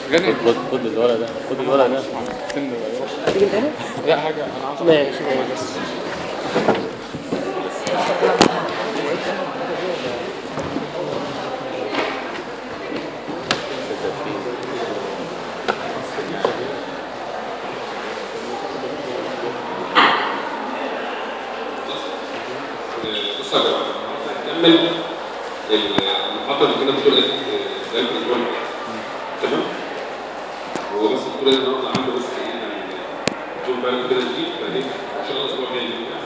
جنن خد خد الورق ده خد الورق ده استنى بقى. هتيجي تاني؟ لا حاجه انا عاوز ماشي بس بص يا جماعه هنكمل المحاضره اللي كنا بتقول ايه زي الاسبوع اللي فات. تمام هو بس الدكتور اللي النهارده عنده بس ايه يعني طول بالك كده جديد بعدين ان شاء الله الاسبوع الجاي نجيب.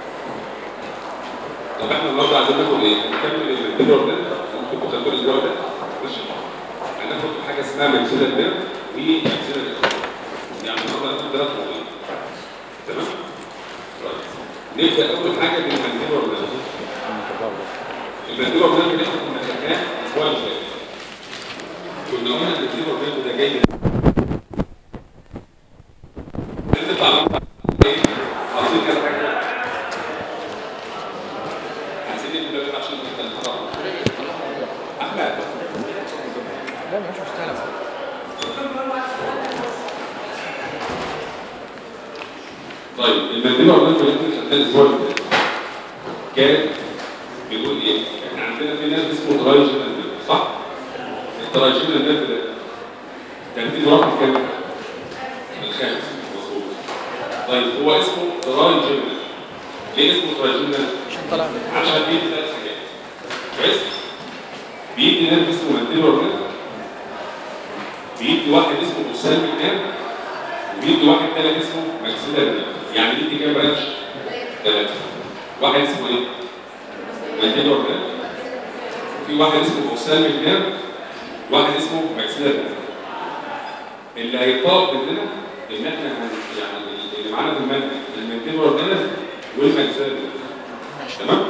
طب احنا النهارده عايزين ناخد ايه؟ هنكمل الفيديو ده ممكن كنتوا خدتوا الاسبوع ده ماشي هناخد حاجه اسمها منزله البيع ومنزله الاخراج يعني النهارده هناخد ثلاث مواضيع تمام؟ طيب. نبدا اول حاجه بالمنزله والبيع المندوب ده اللي احنا كنا خدناه الاسبوع اللي فات كنا قلنا ان الديبر ده ده جاي انت اتعلمت ايه؟ عايزين كذا حاجه عايزين نبدا كده عشان نبدا نقرا احمد لا مش مشكله طيب المندوب ده اللي احنا خدناه الاسبوع اللي فات كان بيقول ايه؟ احنا عندنا في ناس اسمه ترايجينال نيرف صح؟ الترايجينال نيرف ده ترتيب رقم كام؟ الخامس مظبوط طيب هو اسمه ترايجينال ليه اسمه ترايجينال؟ عشان طلع عشان بيدي ثلاث حاجات كويس؟ بيدي نيرف اسمه مانتيلور نيرف بيدي واحد اسمه اوسالميك نيرف وبيدي واحد ثالث اسمه ماكسيلار نيرف يعني بيدي كام برانش؟ ثلاثة واحد اسمه ايه؟ مانتيلور نيرف في واحد اسمه اوسالميك نيرف واحد اسمه ماكسيلار نيرف اللي هيطلب مننا ان احنا هن- يعني اللي معانا في المنهج المانتيلور نيرف والماكسيلار نيرف تمام؟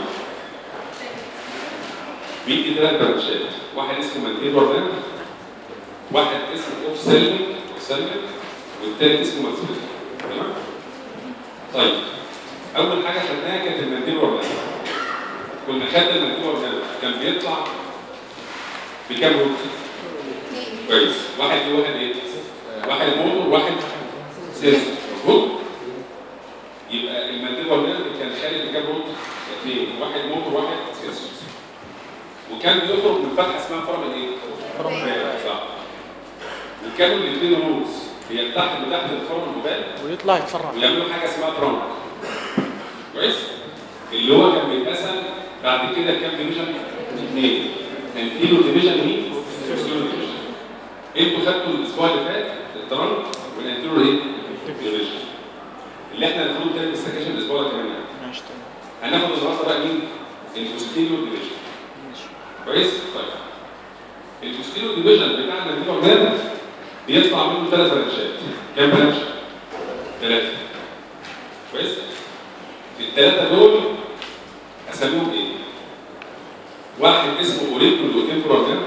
بيدي ثلاث برانشات واحد اسمه مانتيلور نيرف واحد اسمه اوفسالميك اوفسالميك والثالث اسمه ماكسيلار تمام؟ طيب اول حاجه خدناها كانت المنديل والنفس كنا خدنا المنديل والنفس كان بيطلع بكام روت كويس واحد دي واحد ايه واحد موتور واحد سيرفس مظبوط يبقى المنديل والنفس كان خارج بكام روت اثنين واحد موتور واحد سيرفس وكان بيخرج من فتحه اسمها فرم الايه فرم صح وكانوا الاثنين روتس بيلتحموا تحت الفرم المبال ويطلع يتفرع ويعملوا حاجه اسمها ترانك كويس اللي هو كان بيتقسم بعد كده كام ديفيجن اثنين انتيرو ديفيجن مين بوستيرو ديفيجن انتوا خدتوا الاسبوع اللي فات الترانك والانتيرو ايه ديفيجن اللي احنا المفروض تاني السكاشن الاسبوع ده كمان يعني. ماشي تمام هناخد النهارده بقى مين البوستيرو ديفيجن ماشي كويس طيب البوستيرو ديفيجن بتاع المنديل ده بيطلع منه ثلاث برانشات كام برانش؟ ثلاثه كويس الثلاثه دول اسميهم ايه؟ واحد اسمه اوريكول وتمبرال نيرف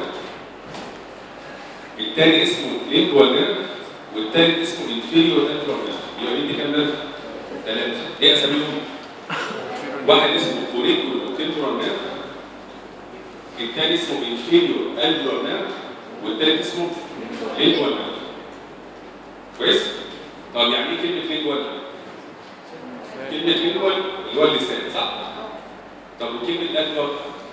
الثاني اسمه لينكوال نيرف والثالث اسمه انفيريور تمبرال نيرف يبقى مين دي كام نيرف؟ ثلاثه ايه اساميهم؟ واحد اسمه اوريكول وتمبرال نيرف الثاني اسمه انفيريور الفيور نيرف والثالث اسمه لينكوال نيرف كويس؟ طب يعني ايه كلمه لينكوال؟ كلمه لينكوال اللي هو اللسان صح؟ طب وكلمه الفيور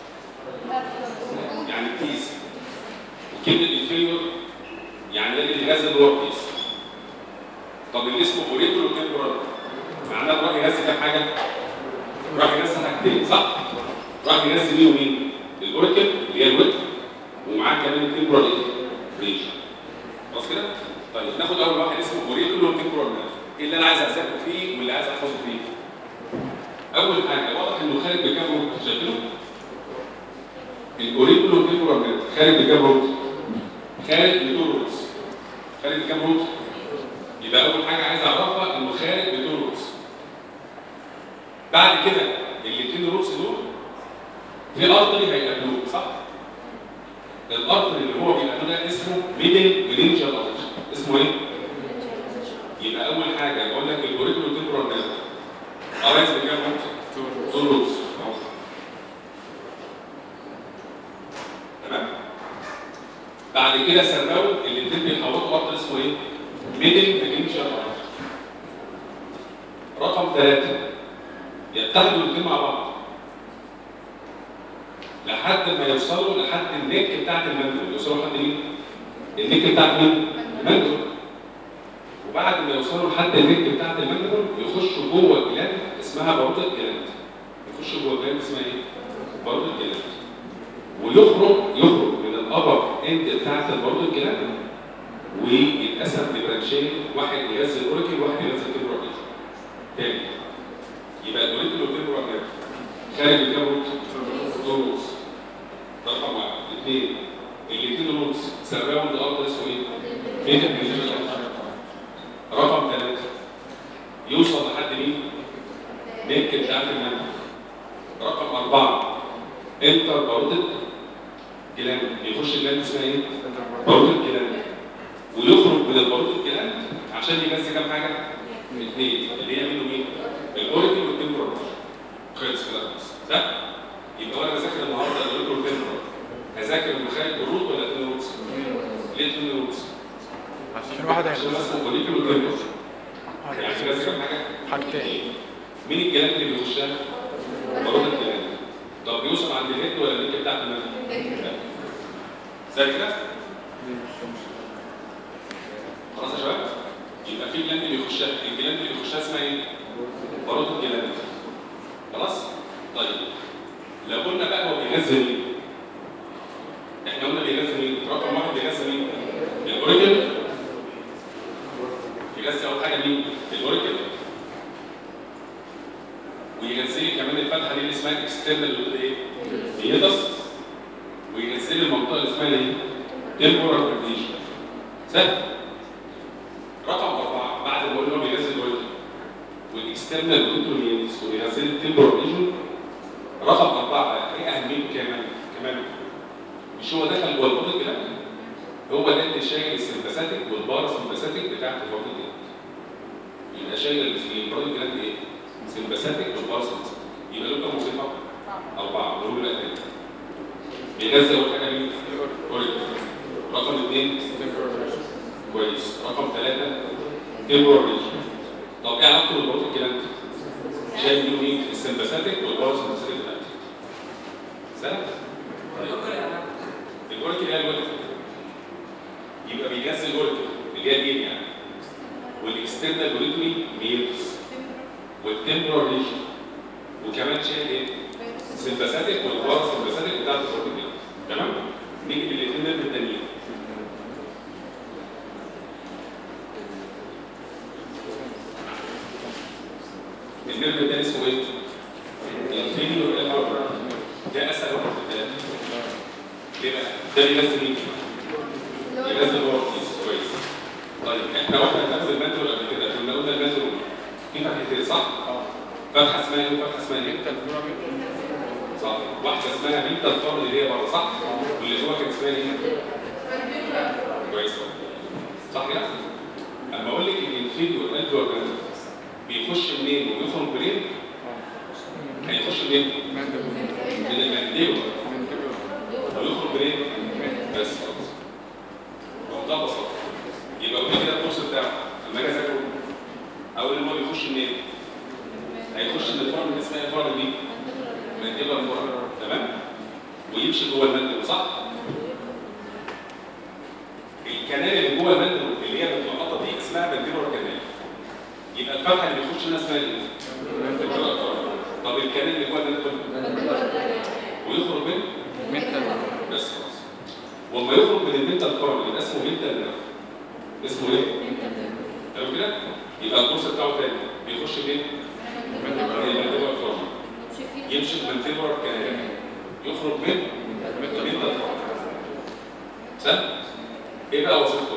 يعني الكيس وكلمه انفيريور يعني ده اللي بيغذي جوه الكيس طب اللي اسمه اوريكول وتمبرال معناه راح يغذي كام حاجه؟ راح يغذي حاجتين صح؟ راح يغذي مين ومين؟ الاوريكل اللي هي الوتر ومعاه كمان التمبرال ايه؟ ريج خلاص كده؟ طيب ناخد اول واحد اسمه اوريكل وتمبرال نيرف ايه اللي انا عايز اذاكره فيه واللي عايز احفظه فيه؟ اول حاجه واضح انه خارج بكام روت شايفينه؟ الاوريكل والتمبرال نيرف خارج بكام روت؟ خارج بدون روتس خارج بكام روت؟ يبقى اول حاجه عايز اعرفها انه خارج بدون روتس بعد كده الاثنين روتس دول في ارتري هيقابلوه صح؟ الارتري اللي هو بيقابلوه ده اسمه ميدل منينجال ارتري اسمه ايه؟ يبقى اول حاجه بقول لك الاوريكولو تمبرال نيرف قرايز بكام روت؟ تو روتس أهو. تمام؟ بعد كده سرقوا الاثنين بيحوطوا ارض اسمه ايه؟ ميدل بنينشر رقم ثلاثة يتحدوا الاثنين مع بعض لحد ما يوصلوا لحد النك بتاعت المندل يوصلوا لحد مين؟ النك بتاعت مين؟ المندل وبعد ما يوصلوا لحد النك بتاعت المندل يخشوا جوه الجلاند اسمها باروت الجلاند يخشوا جوه الجلاند اسمها ايه؟ باروت الجلاند ويخرج يخرج من الابر اند بتاعت الباروت الجلاند ويتقسم لبرانشين واحد يغذي الاوريكل وواحد يغذي التمبرال تاني يبقى الاوريكل والتمبرال نيرف خارج الجو دروس رقم واحد اثنين الاثنين روتس سراوند ارض اسمه ايه؟ ميدل بنيشن رقم ثلاثة يوصل لحد مين؟ نيك بتاعت المنهج رقم أربعة انتر باروتد جلاند بيخش الجلاند اسمها ايه؟ باروتد جلاند ويخرج من الباروتد جلاند عشان يغذي كام حاجة؟ اثنين اللي هي مين ومين؟ الاوريكل والتمبرال خلص كده خلاص ده يبقى وانا بذاكر النهارده الاوريكل والتمبرال هذاكر المخارج بالروت ولا اتنين روتس؟ ليه اتنين روتس؟ عشان واحد عشان هيبقى مثلا الاوريكل والتمبرال يعني لازم كام حاجة؟ حاجتين مين الجلاند اللي بيخشها؟ باروت الجلاند طب بيوصل عند الهيد ولا النيك بتاعت المنهج؟ زي كده؟ خلاص يا شباب؟ يبقى في جلاند بيخشها الجلاند اللي بيخشها اسمها ايه؟ باروت الجلاند خلاص؟ طيب لو قلنا بقى هو بيغذي مين؟ احنا قلنا بيغذي مين؟ رقم واحد بيغذي مين؟ الاوريكل يغذي اول حاجه مين؟ الاوريكل ويغذي لي كمان الفتحه دي اللي اسمها اكسترنال ايه؟ ميدس ويغذي لي المنطقه اللي اسمها ايه؟ تمبورال كورديشن سهل رقم اربعه بعد ما قلنا هو بيغذي الاوريكل والاكسترنال كونترولينس ويغذي لي التمبورال ريجن رقم اربعه بقى ايه اهميته كمان؟ كمان مش هو دخل جوه البطن كده؟ هو ده اللي شايل السمباثيك والباراسمباثيك بتاعت البطن كده يبقى شايل البطن كده ايه؟ سمباثيك والباراسمباثيك يبقى دول كام وظيفه؟ اربعه دول بقى تاني بيغذي اول حاجه مين؟ اوريكل رقم اثنين كويس رقم ثلاثه تمبرال ريجن طب ايه علاقته بالبطن الكلام شايل منه مين؟ السمباثيك والباراسمباثيك بتاعتي سهل؟ الاوريكل هي الوريكل يبقى بيغذي الاوريكل اللي هي الجين يعني والاكسترنال اوريكلي ميلز والتمبرال ريجن وكمان شايل ايه؟ سمباثيك والباراسمباثيك بتاعت الاوريكل تمام؟ نيجي بالاثنين نيرف التانيين النيرف التاني اسمه ايه؟ الفينيو الالفا ده اسهل واحد في الثلاثه ليه بقى؟ ده بيغذي مين؟ بيغذي الورقيس كويس طيب احنا واحنا بناخد المنتور قبل كده كنا قلنا المنتور في فتحتين صح؟ فتحه اسمها ايه وفتحه اسمها ايه؟ صح واحده اسمها بنت الفرد اللي هي بره صح؟ واللي جوه كان اسمها ايه؟ كويس صح كده؟ اما اقول لك ان الفيديو الالفا بيخش منين وبيخرج منين؟ هيخش منين؟ من المنديل ويخرج منين؟ بس خلاص بمنتهى البساطه يبقى قول كده الكورس بتاعه لما اجي اذاكره اقول ان هو بيخش منين؟ هيخش من الفرن اللي اسمها الفرن دي منديل الفرن تمام؟ ويمشي جوه المندل صح؟ الكنال اللي جوه المندل اللي هي المنقطه دي اسمها منديبولار كنال يبقى الفتحه اللي بيخش منها اسمها ايه؟ منديبولار كنال. طب الكنال اللي جوه المندل ويخرج منه بس خلاص وما يخرج من المنتال فورم يبقى اسمه منتال نيرف اسمه ايه؟ تمام كده؟ يبقى الكورس بتاعه تاني بيخش فين؟ من المنتال فورم يمشي في المنتال كنال يخرج من المنتال فورم سهل؟ ايه بقى وظيفته؟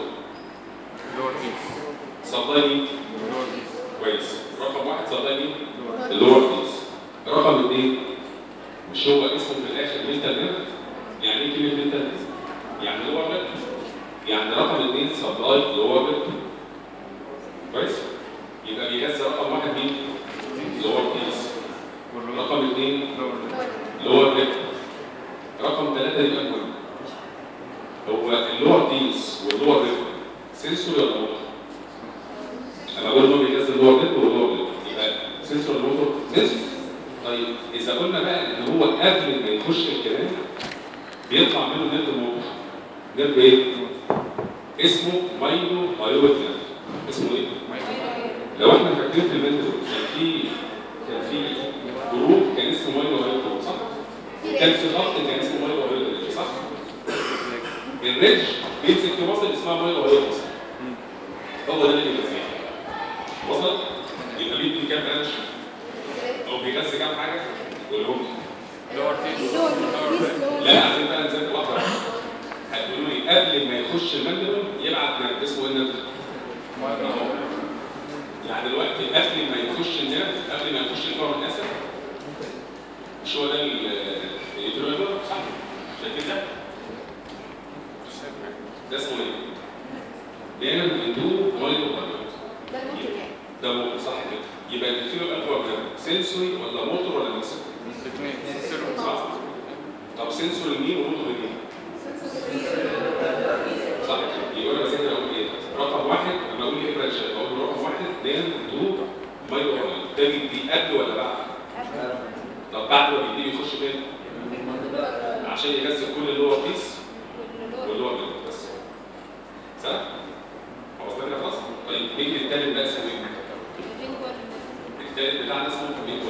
سبلاي مين؟ كويس رقم واحد سبلاي مين؟ اللور كيس رقم اثنين مش هو اسمه في الاخر منتال نيرف يعني ايه كلمه منتال نيرف؟ يعني لور ليب يعني رقم اثنين سبلاي لور ليب كويس؟ يبقى بيغذي رقم واحد مين؟ لور كيس رقم اثنين لور ليب رقم ثلاثه يبقى المهم هو اللور بيس واللور ريب سنسوري ولا موتور؟ انا بقول ان هو بيغذي اللور ريب واللور ريب يبقى سنسوري ولا موتور؟ سنسوري طيب اذا قلنا بقى ان هو قبل ما يخش الكلام بيطلع منه نيرف موتور نيرف ايه؟ اسمه مايلو مايلويد نيرف اسمه ايه؟ لو احنا فاكرين في المنتل كان في كان في جروب كان اسمه مايلو مايلويد صح؟ كان في ضغط كان اسمه مايلو مايلويد صح؟ الريدج بيمسك في مصل اسمها مايلو مايلويد هو ده اللي بيغذيه وصل؟ يبقى بيدي كام برانش؟ او بيغذي كام حاجه؟ قولهم لي لور تيس لا عايزين بقى نذاكر واحده واحده هتقولوا لي قبل ما يخش المندبل يبعت نرد اسمه ايه النرد؟ يعني دلوقتي قبل ما يخش النرد قبل ما يخش الفورم اسف مش هو ده الانترنال صح؟ شايفين ده؟ ده اسمه ايه؟ دايما بندوه مايكرو ده موتور صح كده يبقى الفيلو اكبر سنسوري ولا موتور ولا ميكسر؟ صح طب سنسور مين وموتور مين؟ صح يبقى انا بذاكر اقول ايه؟ رقم واحد لما اقول ايه برانش اقول له رقم واحد دايما بندوه مايكرو ده بيدي قبل ولا بعد؟ طب بعد ما بيدي يخش فين؟ عشان يغذي كل اللي هو بيس واللي هو بيس بس صح؟ خلاص كده خلاص؟ طيب نيجي للتالت بقى اسمه ايه؟ التالت بتاعنا اسمه بينجوال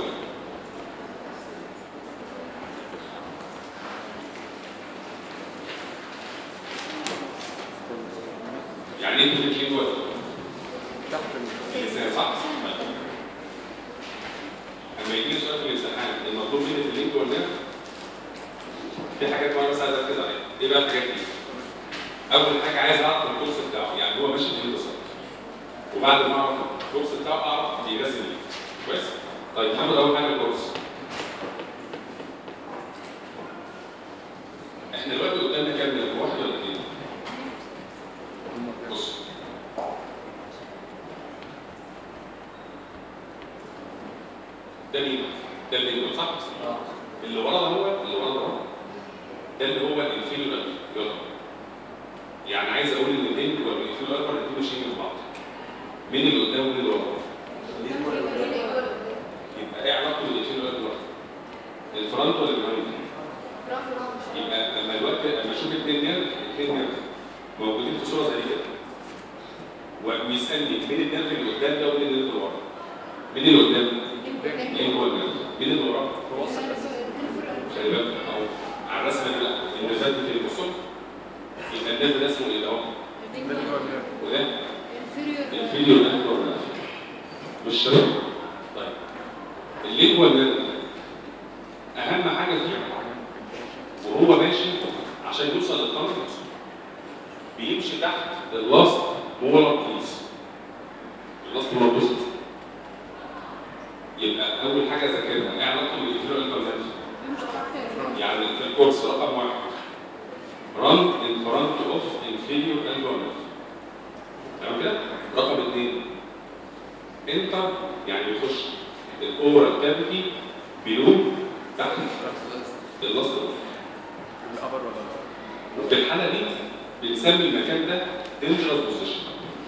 يعني ايه كلمة لينجوال؟ تحت اللسان صح؟ لما يجي سؤال في الامتحان المطلوب مني في اللينجوال ده في حاجات وانا بس عايز اركز عليها ايه بقى الحاجات دي؟ اول حاجه عايز اعرف الكورس بتاعه يعني هو ماشي فين بالظبط وبعد ما اعرف الكورس بتاعه اعرف بيرسم ايه كويس؟ طيب هاخد اول حاجه الكورس احنا دلوقتي قدامنا كام نمره؟ واحد ولا اثنين؟ بص ده مين؟ ده اللي يقول صح؟ اللي ورا ده هو اللي ورا ده هو ده اللي هو الانفيريور يلا يعني عايز اقول ان اللينك والانفيريور الاكبر الاثنين ماشيين مع بعض مين اللي قدام ومين اللي ورا؟ يبقى ايه علاقته بالانفيريور الاكبر؟ الفرونت ولا البيهايند؟ يبقى لما الوقت لما اشوف اثنين نيرف اثنين نيرف موجودين في صوره زي كده ويسالني مين النيرف اللي قدام ده ومين النيرف اللي ورا؟ مين اللي قدام؟ مين هو النيرف؟ مين اللي ورا؟ خلي بالك اهو على الرسمه دي لا النيرفات في البصل يبقى النيرف ده اسمه ايه ده؟ وده الفيديو نيرف ولا لا؟ مش شرط طيب اللينجوال نيرف اهم حاجه فيه وهو ماشي عشان يوصل للتارجت بيمشي تحت اللاست مولر بيس اللاست مولر بيس يبقى اول حاجه ذاكرها ايه علاقته بالانفيريور انفيريور يعني في الكورس رقم واحد run in front of inferior environment تمام كده؟ رقم اثنين انتر يعني بيخش الاورال كافيتي بيلو تحت اللاست الابر ولا وفي الحاله دي بنسمي المكان ده dangerous position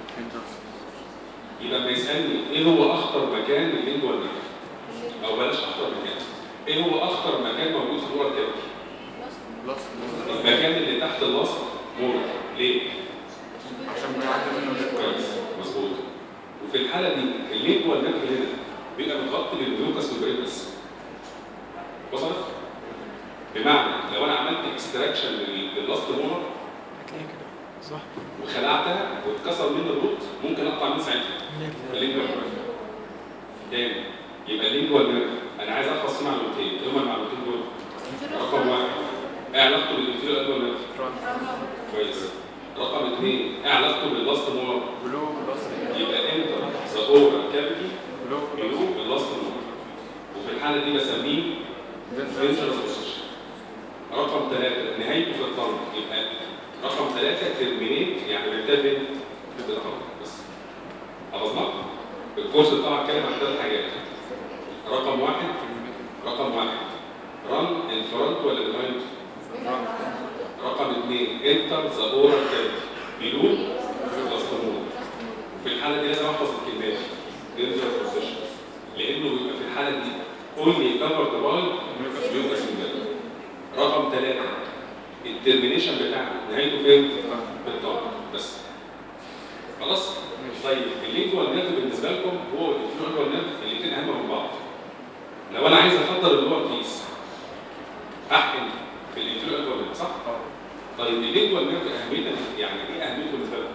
يبقى لما يسالني ايه هو اخطر مكان لللينجوال نيرف او بلاش اخطر مكان ايه هو اخطر مكان موجود في الاورال كافيتي بلس المكان اللي تحت اللاست مولر ليه؟ عشان بيعدي منه الليكويد كويس مظبوط وفي الحاله دي اللينجوال نيرف هنا بيبقى متغطي بالميوكس والبريبس وصلت؟ بمعنى لو انا عملت اكستراكشن لللاست مولر هتلاقيها كده صح وخلعتها واتكسر منه الروت ممكن اقطع من ساعتها اللينجوال نيرف تاني يبقى اللينجوال نيرف انا عايز احفظ فيه معلومتين ايه هما المعلومتين دول؟ رقم واحد ايه علاقته بالانفيريور ادوال نيرف؟ كويس رقم اثنين ايه علاقته باللاست مولر؟ بلو بلس يبقى انت ذا اورال كافيتي بلو بيلو باللاست مولر وفي الحاله دي بسميه dangerous position رقم ثلاثة نهايته في الطرد يبقى رقم ثلاثة ترمينيت يعني بينتهي فين؟ في الطرد بس حفظنا؟ الكورس بتاعك اتكلم عن ثلاث حاجات رقم واحد رقم واحد رن ان فرونت ولا بيهايند؟ رقم اثنين انتر ذا اورال كافيتي بيقول بلاستمول في الحاله دي لازم احفظ الكلمات دينجر بوزيشن لانه بيبقى في الحاله دي اونلي كفرد باي ميوكس امبيريك رقم ثلاثه الترمينيشن بتاعه نهايته فين؟ بالطاقه بس خلاص؟ طيب اللينكوال نيرف بالنسبه لكم هو والانفلونيكوال نيرف الاثنين اهم من بعض لو انا عايز افضل اللي هو الكيس احقن في الانفلونيكوال نيرف صح؟ طيب اللينكوال نيرف اهميته يعني ايه اهميته بالنسبه لكم؟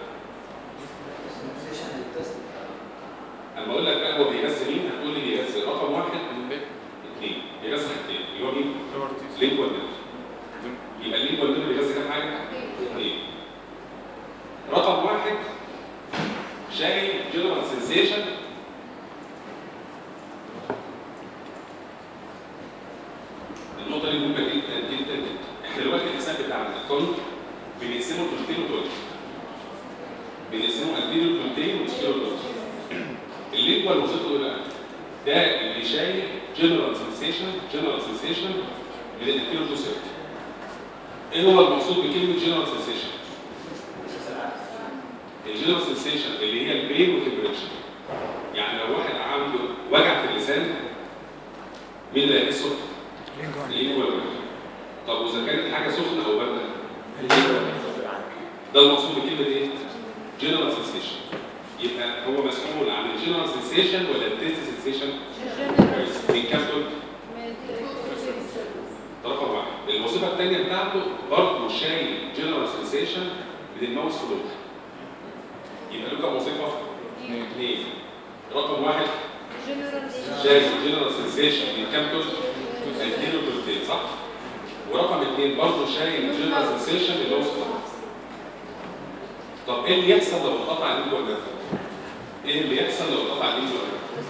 اما اقول لك بقى هو بيغذي مين هتقول لي بيغذي رقم واحد اثنين بيغذي حاجتين اللي هو مين؟ لينكوال نيرف يبقى اللينكوال نيرف بيغذي كام حاجه؟ اثنين رقم واحد شايل جنرال سنسيشن النقطه دي مهمه جدا جدا جدا احنا دلوقتي الحساب بتاعنا الكون بنقسمه ثلثين وثلث بنقسمه انتيريور ثلثين وستيريور ثلث اللينكوال وظيفته ايه بقى؟ ده اللي شايل جنرال سنسيشن جنرال سنسيشن من الانتيريور تو سيرت ايه هو المقصود بكلمه جنرال سنسيشن؟ الجنرال سنسيشن اللي هي البين والتمبريتشر يعني لو واحد عنده وجع في اللسان مين اللي هيحسه؟ اللينكوال طب واذا كانت حاجه سخنه او بارده ده المقصود بكلمه ايه؟ جنرال سنسيشن يبقى هو مسؤول عن الجنرال سنسيشن ولا التيست سنسيشن؟ من كام دول؟ ده رقم واحد الوظيفه الثانيه بتاعته برضه شايل جنرال سنسيشن من الماوس فلوت يبقى له كام وظيفه؟ اثنين رقم واحد شايل جنرال سنسيشن من كام دول؟ اثنين وثلثين صح؟ ورقم اثنين برضه شايل جنرال سنسيشن اللي هو فلوت طب ايه اللي يحصل لو اتقطع اللينجوال نيرف؟ ايه اللي يحصل لو اتقطع اللينجوال نيرف؟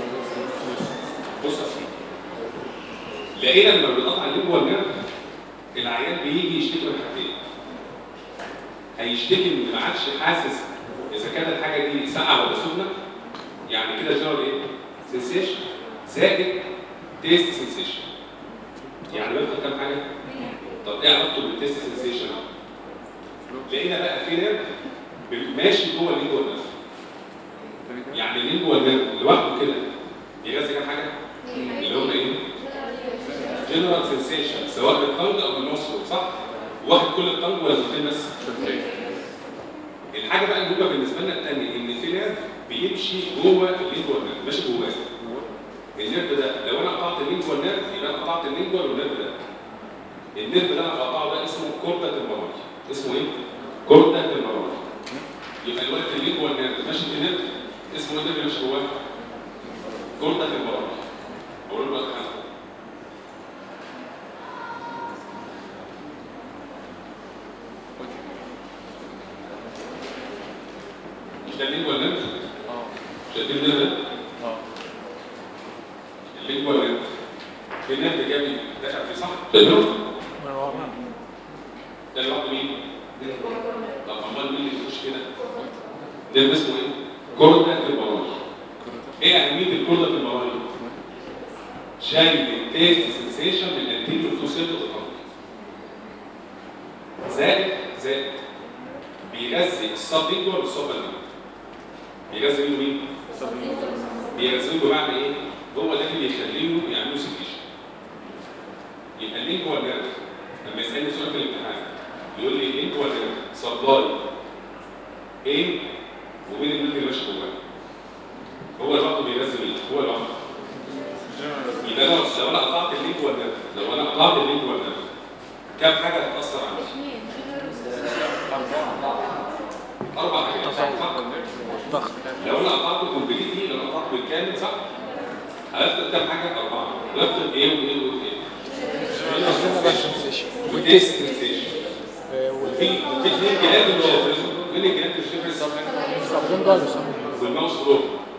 بص يا سيدي لقينا لما بنقطع اللينجوال نيرف العيان بيجي يشتكي من حاجتين هيشتكي ان ما عادش حاسس اذا كانت الحاجه دي ساقعه ولا سخنه يعني كده جنرال ايه؟ سنسيشن زائد تيست سنسيشن يعني بياخد كام حاجه؟ طب ايه علاقته بالتيست سنسيشن؟ لقينا بقى في نيرف ماشي جوه اللينجوال نيرف يعني اللينجوال نيرف لوحده كده بيغذي كام حاجه؟ اللي هم ايه؟ جنرال سنسيشن سواء بالطنج او بالنص صح؟ واخد كل الطنج ولا الاثنين بس؟ الحاجه بقى المهمه بالنسبه لنا الثانيه ان في نيرف بيمشي جوه اللينجوال نيرف ماشي جواه النيرف ده لو انا قطعت اللينجوال نيرف يبقى انا قطعت اللينجوال والنيرف ده النيرف اللي انا قطعه ده اسمه كوردا تمبرالي اسمه ايه؟ كوردا تمبرالي يبقى الوقت اللينجوال نيرف ماشي في نيرف اسمه ايه النيرف اللي ماشي جواه؟ كوردا تمبرالي اقول له دلوقتي حاجه مش ده اللينجوال نيرف؟ اه شايفين النيرف ده؟ اه اللينجوال نيرف في نيرف جامد دخل في صح؟ شايفينه؟ ده لوحده مين؟ طب امال مين اللي يخش كده؟ نيرف اسمه ايه؟ كوردا تمبرالي ايه اهميه الكوردا تمبرالي؟ شايل التيست سنسيشن من الانتيريور تو سيرتو زائد زائد بيغذي السبلينجوال والسوبرلينجوال بيغذي مين ومين؟ بيغذيهم بمعنى ايه؟ هو ده اللي بيخليهم يعملوا سكيشن يبقى اللينجوال نيرف لما يسالني سؤال في الامتحان يقول لي اللينجوال نيرف سبلاي ايه ومين النيرف اللي ماشي جواه؟ هو لوحده بيغذي مين؟ هو لوحده يبقى انا لو انا قطعت اللينجوال نيرف لو انا قطعت اللينجوال نيرف كام حاجه هتاثر عندي؟ اربع حاجات صح؟ ضغط لو انا قطعته كومبليتلي لو انا قطعته بالكامل صح؟ هيفقد كام حاجه؟ اربعه هيفقد ايه وايه وايه؟ جنرال سنسيشن والتيست سنسيشن وفي وفي اثنين جهات مش هيفرزوا مين الجهات اللي مش هيفرز؟ سبلين جالوس والماوس برو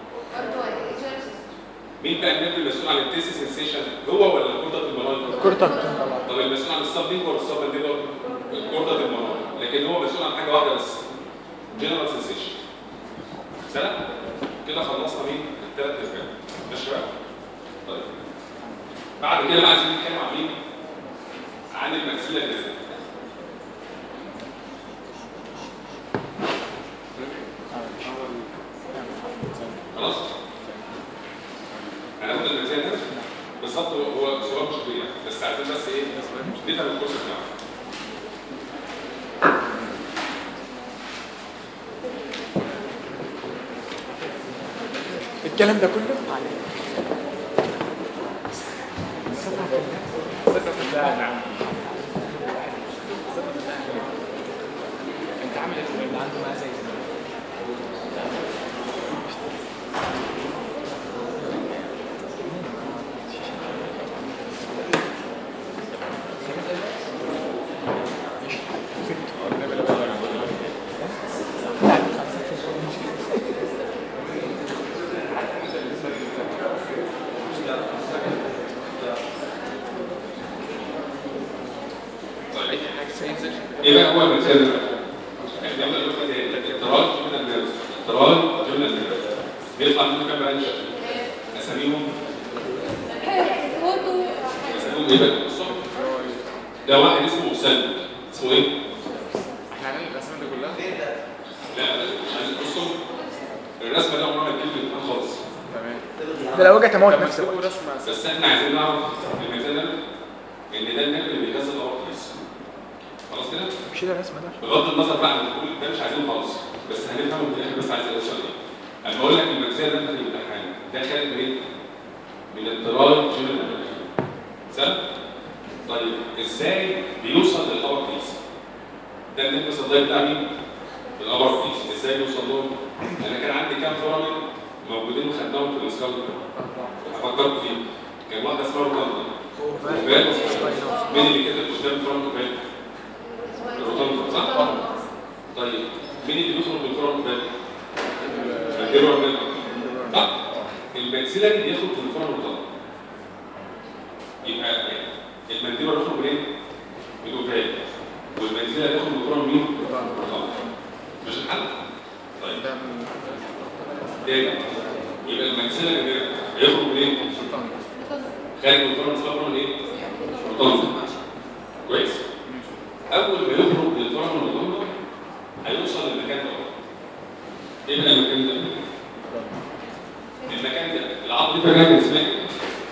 مين بقى النيرف المسؤول عن التيست سنسيشن هو ولا الكوردا المراني؟ كورتك تنبلع طب المسؤول عن السب لينجوال والسب لينجوال الكوردا المراني لكن هو مسؤول عن حاجه واحده بس جنرال سنسيشن سلام كده خلصنا مين الثلاث افكار ماشي بقى طيب بعد كده بقى عايزين نتكلم عن مين عن المكسيله الجذريه بالظبط هو هو سؤال مش كبير بس عايزين بس ايه نفهم الكورس بتاعه الكلام ده كله انت عامل ايه اللي عنده معاه زي طيب حاجه سينزل ايه بقى هو المثال ده؟ احنا قلنا دلوقتي ايه؟ اضطراب جمله الناس اضطراب جمله الناس بيطلع منه كام برانش؟ اساميهم اساميهم ايه بقى؟ بصوا ده واحد اسمه اسامه اسمه ايه؟ احنا هنعمل الاسامي دي كلها لا عشان بصوا الرسمه ده عمرها ما تجيب الامتحان خالص تمام ده لو وجه تموت طب نفسه اكتبوا رسمه بس احنا عايزين نعرف في المثال ده ان ده النقل اللي بيغذي الاوقيس خلاص كده؟ مش ده الرسمه ده بغض النظر بقى عن كل ده مش عايزينه خالص بس هنفهمه في الاخر بس عايز اسال سؤال ايه؟ اما اقول لك المجزيه ده في الامتحان ده خارج من ايه؟ من اضطراب جيل سهل؟ طيب ازاي بيوصل للابر كيس؟ ده النفس الضيق بتاع مين؟ الابر كيس ازاي بيوصل لهم؟ انا كان عندي كام فرامل موجودين وخدناهم في الاسكال هفكركم فيه كان واحده اسمها روتاندا روتاندا مين اللي كتب قدام فرامل روتاندا؟ الروتاندا صح؟ طيب مين اللي بيخرج من الفرع القدامي؟ الفيرو القدامي صح؟ الماكسيلاري بيخرج من الفرع القدامي يبقى المانديبر بيخرج منين؟ من الأوفال والماكسيلاري بيخرج من الفرع مين؟ القدامي مش الحل؟ طيب ده من تاني يبقى الماكسيلاري بيخرج منين؟ خارج من الفرع الصفر من ايه؟ القدامي كويس؟ اول ما يخرج من الفرع القدامي هيوصل للمكان ده ايه بقى المكان ده؟ المكان ده العظمه دي فاكرها كان اسمها ايه؟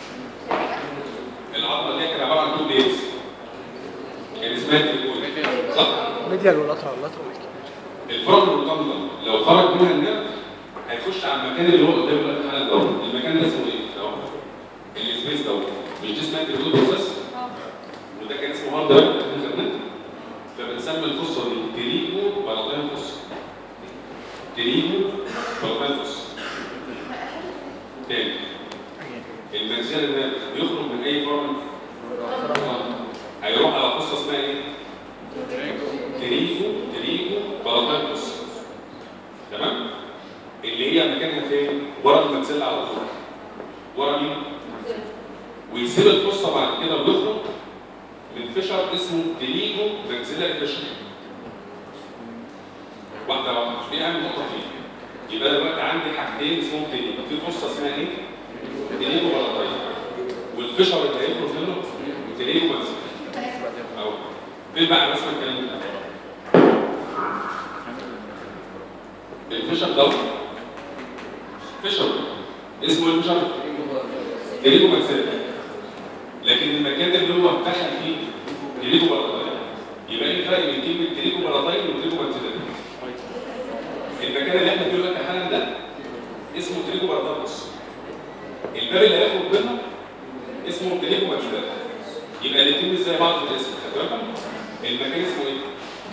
العظمه اللي هي كانت عباره عن تو بيز كان اسمها التريبول صح؟ ميديال واللاترال اللاترال الفرد المطمن لو خرج منها النيرف هيخش على المكان اللي هو قدامه دلوقتي حالا دوت المكان ده اسمه ايه؟ دوت السبيس دوت مش دي اسمها التريبول بروسيس وده كان اسمه هارد ويب احنا خدناه فبنسمي الفصه دي تريجو بلطين فصه تريجو بلطين فصه تاني المنزل النيرف يخرج من اي فرن هيروح على فصه اسمها ايه؟ تريجو تريجو بلطين فصه تمام؟ اللي هي مكانها فين؟ ورا المنزل على طول ورا مين؟ ويسيب الفصه بعد كده ويخرج من فيشر اسمه تريجو ماكسيلاري فيشر واحده واحده دي اهم نقطه فيه يبقى دلوقتي عندي حاجتين اسمهم تريجو في فصه اسمها ايه؟ تريجو بلطين والفيشر اللي هيخرج منه تريجو ماكسيلاري اهو فين بقى رسم الكلام ده؟ الفيشر دوت فيشر اسمه ايه الفيشر؟ تريجو ماكسيلاري لكن المكان ده اللي هو دخل فيه تريجو بلطين يبقى ايه الفرق بين كلمه تريجو بلطين وتريجو ماكسيلاري؟ المكان اللي احنا فيه دلوقتي حالا ده اسمه تريجو بلطين بص الباب اللي هياخد منه اسمه تريجو ماكسيلاري يبقى الاثنين مش زي بعض في الاسم خد بالك المكان اسمه ايه؟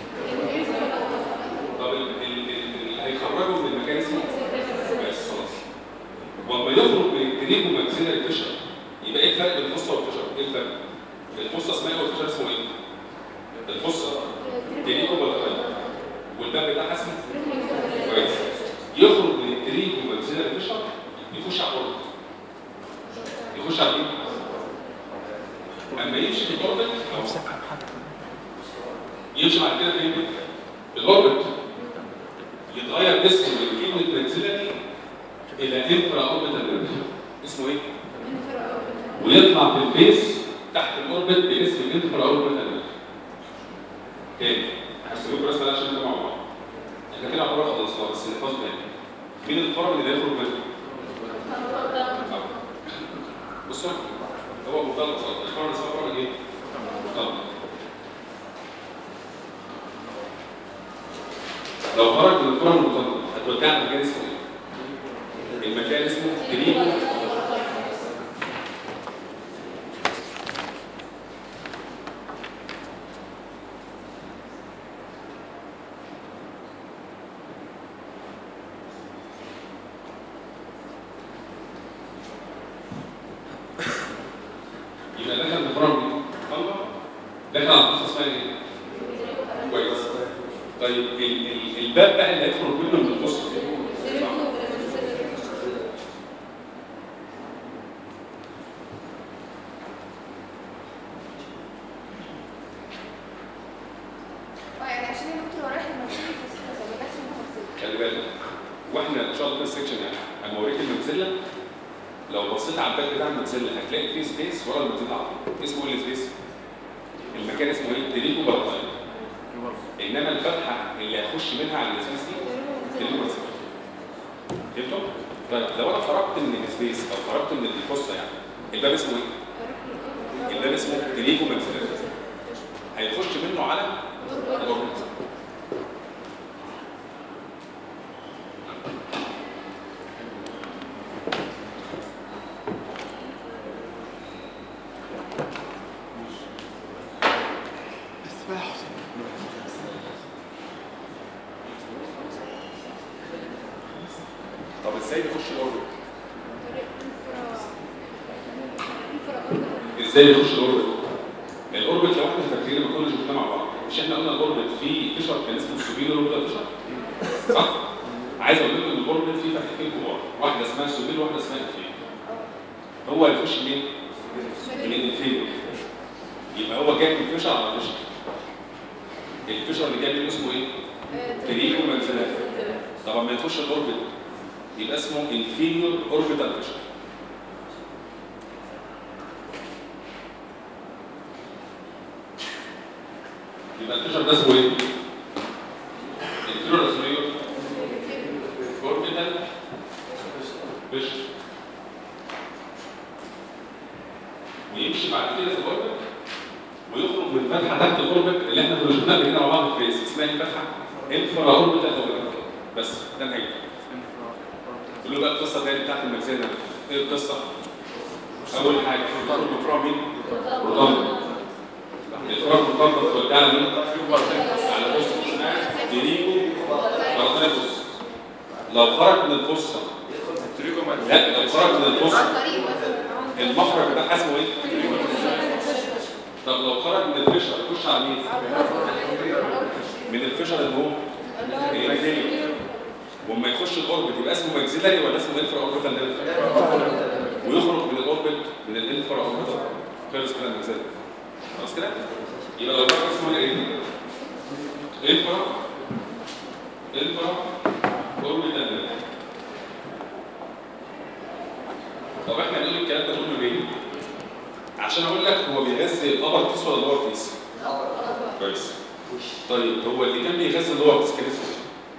طب ال- ال- ال- اللي هيخرجه من المكان اسمه بس خلاص واما يخرج من التريجو ماكسيلاري فيشر يبقى ايه الفرق بين الفصه والفشل؟ ايه الفرق؟ الفصه اسمها ايه والفشل اسمه ايه؟ الفصه تريجو بلطين والباب بتاعها اسمه كويس يخرج من التريجو ماكسيلاري فيشر يخش على الأرض يخش على ايه؟ اما يمشي في الاوربت أو نفسك حتى يمشي بعد كده فين؟ في الاوربت يتغير اسمه من كلمه ماكسيلاري الى انفرا اوربيتال نيرف اسمه ايه؟ ويطلع في الفيس تحت الاوربت باسم الانفرا اوربيتال نيرف تاني هسيبكم الرسمه دي عشان نفهم مع بعض احنا كده عمرنا خلصنا بس نحفظ تاني مين الفرع اللي هيخرج منه؟ بصوا هو منتهى البساطه الفرن اسمها فرن ايه؟ مطلق لو خرج من الفرن المطلق هتوديها مكان اسمه ايه؟ المكان اسمه تريبو يبقى دخل الفرن مطلق دخل على قصه اسمها ايه؟ كويس طيب ال- ال- الباب بقى اللي هيدخل كله من القصه يعني عشان الدكتور رايح المنزل في السنة ما جاتش المنزل خلي بالك واحنا ان شاء الله في السكشن يعني انا اوريك المنزله لو بصيت على الباب بتاع المنزله هتلاقي فيه سبيس ورا المنزله على طول اسمه ايه السبيس؟ المكان اسمه ايه؟ تريكو بلطاي انما الفتحه اللي هيخش منها على السبيس دي تريكو بلطاي فهمتوا؟ طيب لو انا خرجت من السبيس او خرجت من الفصه يعني الباب اسمه ايه؟ الباب اسمه تريكو منزله هيخش منه على الاوربت بس بقى يا حسين طب ازاي نخش الاوربت؟ ازاي يخش الاوربت؟ الاوربت لو احنا فاكرين لما كنا شفناه مع بعض مش احنا قلنا الاوربت فيه فيشر كان اسمه السوبيلو اوربيتال فيشر صح؟ عايز اقول لكم ان الاوربت فيه فتحتين كبار واحده اسمها السوبيلو وواحده اسمها الانفيريور هو هيخش منين؟ من الانفيريور يبقى هو جاي من فيشر على فيشر الفيشر اللي جاي منه اسمه ايه؟ تريكو منزلات طب اما يخش الاوربت يبقى اسمه inferior orbital pressure يبقى البريشر ده اسمه ايه؟ inferior اسمه ايه؟ orbital pressure ويمشي بعد كده في الاوربت ويخرج من فتحه تحت الاوربت اللي احنا كنا شفناها قبل كده مع بعض في الفيس اسمها ايه الفتحه؟ انفرا اوربيتال اوربت بس ده نهايته قول له بقى القصه تاني بتاعت المجزره ايه القصه؟ اول حاجه الفرق مفروع مين؟ مرتبط الفرق مرتبط تودي على مين؟ على بص اسمها ديريجو مرتين بص لو خرج من الفصه تريكو ما لا لو خرج من الفصه عن طريق مثلا المخرج بتاعها اسمه ايه؟ طب لو خرج من الفشل يخش على مين؟ من الفشل اللي هو الانفيريور واما يخش الاوربت يبقى اسمه ماكسيلاري ولا اسمه انفرا اوربيتال نيرف؟ ويخرج من الاوربت من الانفرا اوربيتال خلص كده الماكسيلاري خلاص كده؟ يبقى لو خرج اسمه ايه؟ انفرا انفرا اوربيتال نيرف طب احنا بنقول الكلام ده كله ليه؟ عشان اقول لك هو بيغذي الابر تيس ولا اللور تيس؟ كويس طيب هو اللي كان بيغذي اللور تيس كان اسمه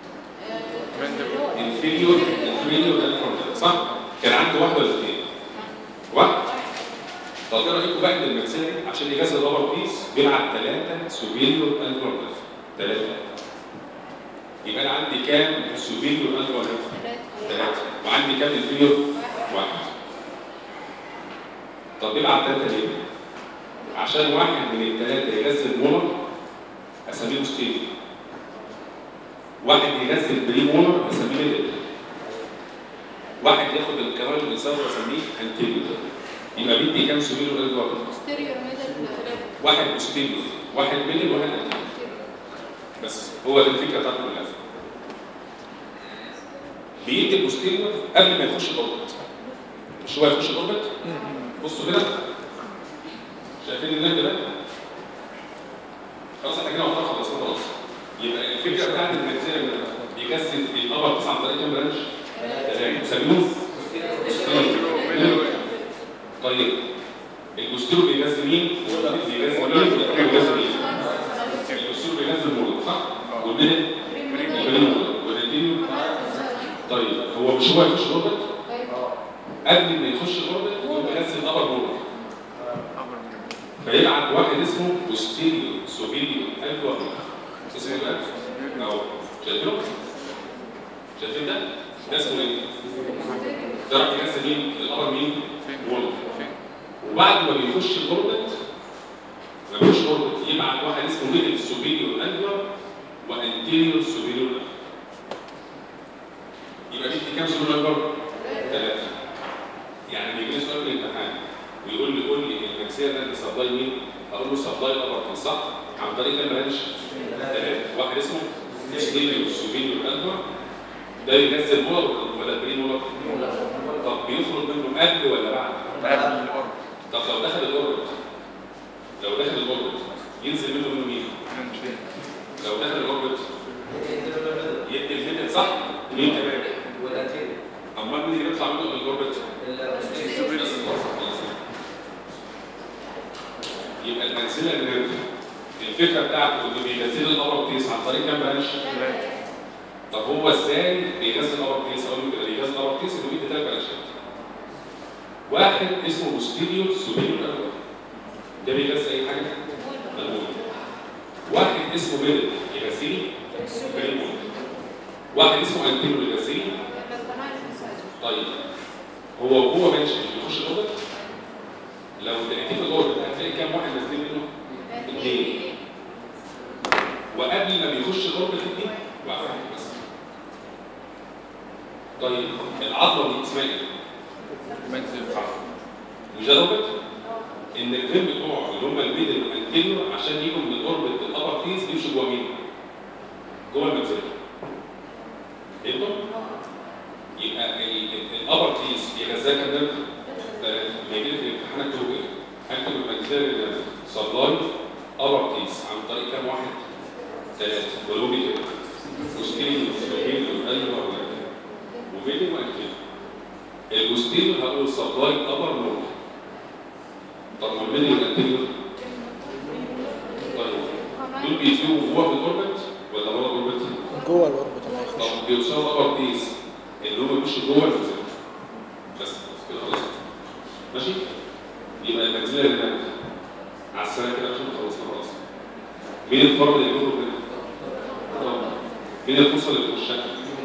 ايه؟ انفيريور انفيريور انفرونتال صح؟ كان عنده واحد ولا اثنين؟ واحد طب ايه رايكم بقى ان المكسيري عشان يغذي اللور تيس بيبعت ثلاثه سوبيريور انفرونتال ثلاثه يبقى انا عندي كام سوبيريور انفرونتال؟ ثلاثه وعندي كام انفيريور؟ واحد طب يبقى ثلاثة ليه؟ عشان واحد من الثلاثة يغذي المولر أسميه ستيل واحد يغذي البري مولر أسميه ميدل واحد ياخد الكرار الإنسان وأسميه أنتيريور يبقى بيدي كام سوبيريور الجوار؟ ستيريو ميدل واحد بوستيريور واحد ميدل واحد أنتيريور بس هو دي الفكرة بتاعته كلها بيدي البوستيريور قبل ما يخش الأوربت مش هو يخش الأوربت؟ بصوا كده شايفين النجم ده خلاص احنا كده وقتها خلصنا خلاص يبقى الفكره بتاعت المجزيه بيكسر الابر تسعه عن طريق كام برانش؟ بيسموه طيب البوستيرو بيغذي مين؟ بيغذي مين؟ بيغذي مين؟ البوستيرو بيغذي المولد صح؟ والميدل البريمولد والريتينيو طيب هو مش هو يخش الاوربت؟ قبل ما يخش الاوربت يقوم يغذي الابر مولد فيبعت واحد اسمه بوستيريو سوبيريو الفا اسمه ايه بقى؟ اهو شايفينه؟ شايفين ده؟ ده اسمه ايه؟ ده راح ينزل مين؟ القمر مين؟ وولد وبعد ما بيخش الاوربت لما يخش الاوربت يبعت واحد اسمه ميدل سوبيريور انجلر وانتيريور سوبيريور انجلر يبقى دي كام سوبيريور انجلر؟ ثلاثة يعني بيجي لي سؤال في الامتحان ويقول لي قول لي المكسيه ده اللي سبلاي مين؟ اقول له سبلاي ابر صح؟ عن طريق كام برانش؟ ثلاثة واحد اسمه ستيريو سوبيريور انجلر ده ينزل مولر ولا بري مولر؟ طب بيخرج منه قبل ولا بعد؟ قبل الأرض طب لو دخل الاوربت لو دخل الاوربت ينزل منه منه مين؟ أنا مش فاهم لو دخل الاوربت يدي الميدل صح؟ مين كمان؟ امال مين اللي بيطلع منه من الاوربت؟ يبقى المنزله اللي الفكره بتاعته انه بينزل الابر بيس عن طريق كام برانش؟ طب هو ازاي بينزل الابر بيس؟ اقول له كده بينزل الابر بيس انه بيدي ثلاث برانشات واحد اسمه بوستيريور سوبيريور الاول ده بيغذي اي حاجه؟ ملمومه واحد اسمه ميدل يغذيني ملمومه واحد اسمه انتيريور يغذيني طيب هو وهو ماشي بيخش الاوضه لو لقيتيه في الاوضه هتلاقي كام واحد نازلين منه؟ اثنين وقبل ما بيخش الاوضه دي واحد بس طيب العضله دي اسمها ايه؟ منزل صح مش ده روبوت؟ ان الريم بتوعه اللي هم الميدل والانتيريور عشان يجوا من الاوربت للابر تيز بيمشوا جوه مين؟ جوه المنزل فهمتوا؟ يبقى الابر تيز يغذاك النيرف لما يجي لي في الامتحان اكتب ايه؟ اكتب المنزل سبلاي ابر تيز عن طريق كام واحد؟ ثلاثه قولوا لي كده بوستيريو سوبيريور ايوه ولا وميدل وانتيريور البوستيريور هقول سبلاي ابر نور طب والميدل والانتيريور طيب دول بيسيبوا جوه في الاوربت ولا بره الاوربت؟ جوه الاوربت الله يخش طب بيوصلوا ابر بيس اللي هو بيخش جوه المنزل بس كده خلاص ماشي؟ يبقى المنزله اللي هناك على السنه كده عشان خلصنا خلاص مين الفرد اللي بيخرج منها؟ طب مين الفرصه اللي بتخشها؟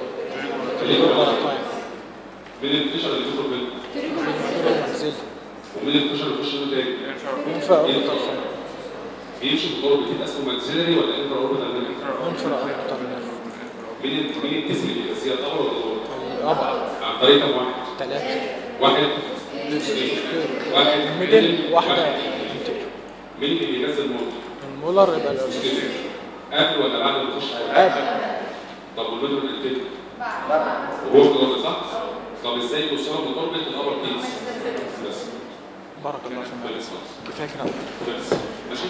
مين الفشل اللي بيخرج منها؟ منزل ومين الفشل اللي بيخش منه تاني؟ ينفع ايه الفرق؟ بيمشي في الاوربت يبقى اسمه ماكسيلري ولا انترا اوربيتال نيرف؟ ينفع اكتر مين ال- مين التسم اللي بيغذيها الابر ولا الاوربت؟ ابعد عن طريق كام واحد؟ ثلاثة واحد واحد ميدل واحدة واحد. مين اللي بيغذي الموت؟ المولر يبقى الاوربت قبل ولا بعد ما يخش؟ قبل طب والميدل والانتيك؟ وهو في الاوربت صح؟ طب ازاي يوصلوا من الاوربت للابر بيس؟ بس بارك الله فيك خلص خلاص كفايه كده خلص ماشي؟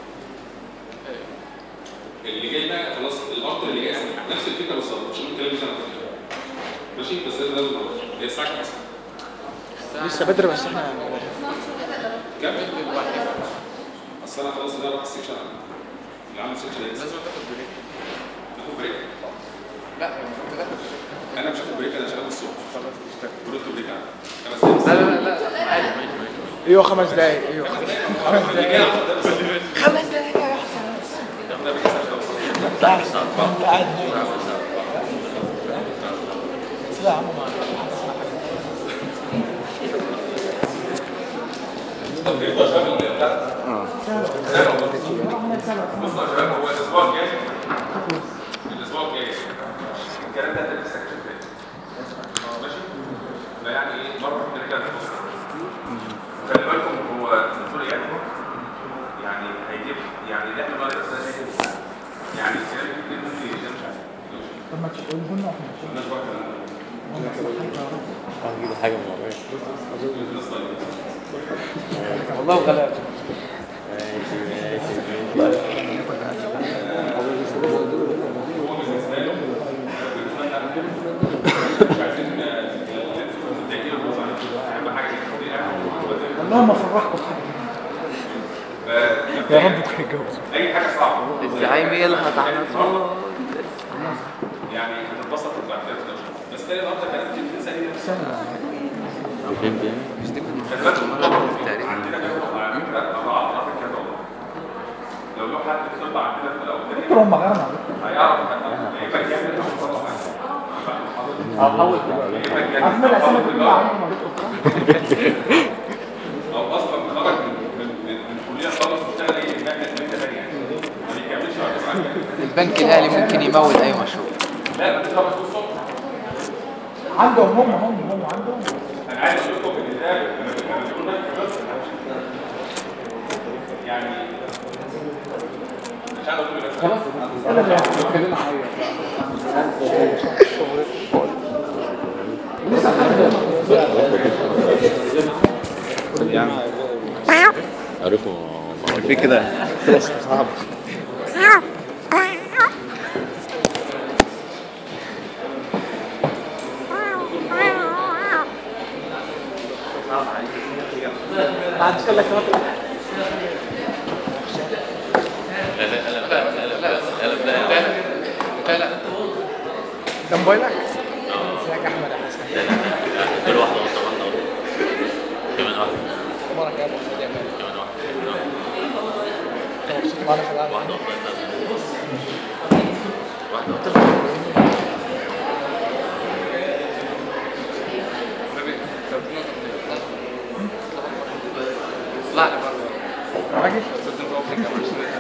اللي جاي بقى خلاص الارض اللي جاي نفس الفكره بالظبط مش هنقول كلام سنه ماشي بس لازم لازم نروح. هي الساعه كام اصلا؟ لسه بدري بس احنا كام؟ اصل انا خلاص انا راح السكشن اللي عامل سكشن لسه لازم تاخد بريك ناخد بريك لا المفروض تاخد انا مش هاخد بريك انا شغال الصبح خلاص اشتغل بريك بريك يعني خمس لا دقايق لا لا لا عادي ماشي ماشي ايوه خمس دقايق ايوه خمس اللي جاي دقايق عشان ده بس خمس دقايق يا حسن ده بيجي ساعه خمسة. انت قاعد انت قاعد بس لا يا عم ما بص يا شباب هو الاسبوع الجاي الاسبوع الجاي الكلام ده هتبقى سكشن تاني ماشي فيعني ايه مره كده كده خلي بالكم هو الدكتور اياد يعني هيجيب يعني اللي احنا بقى الاسئله يعني الكلام اللي ممكن يجي مش عارف طب ما تقوله لنا احنا مالناش وقت هجيب حاجه من العربيه الناس طيبة. والله غلط ماشي ماشي هو بالنسبه له مش عايزين نتاكل اهم حاجه دي اهم اللهم فرحكم يا رب تكون الجوز اي حاجه صعبه الزعيم يلهط على طول يعني هتتبسط بعد كده بس تاني النهارده كلام كتير تنسى ايه فهمت يعني مش دي كنت خلي بالكم مرة تقريبا عندنا كده على فكره اضعاف حد في الطب عندنا في الاول دكتور هم غيرنا على فكرة. هيعرف يبقى يعمل احمد الاسامي كلها عندهم يا دكتور او اصلا خرج من من من من الكليه خالص واشتغل اي مهنه ثانيه ثانيه يعني ما بيكملش على كده البنك الاهلي ممكن يمول اي مشروع لا ما تشربش الصبح عندهم هم هم هم عندهم انا عايز اقول لكم ان ده لما لما بيقول لك بس يعني مش عارف اقول بس خلاص انا اللي هتكلم عليا لسه عارفه في كده خلاص صعب لا لا ده موبايلك؟ ازيك يا احمد يا حسن كل واحدة طبعا كمان واحدة اخبارك يا ابو سعيد يا مان كمان واحدة انت مبسوط معانا في القعده واحدة واحدة واحدة لا لا برضه راجل صدق بقى كمان شوية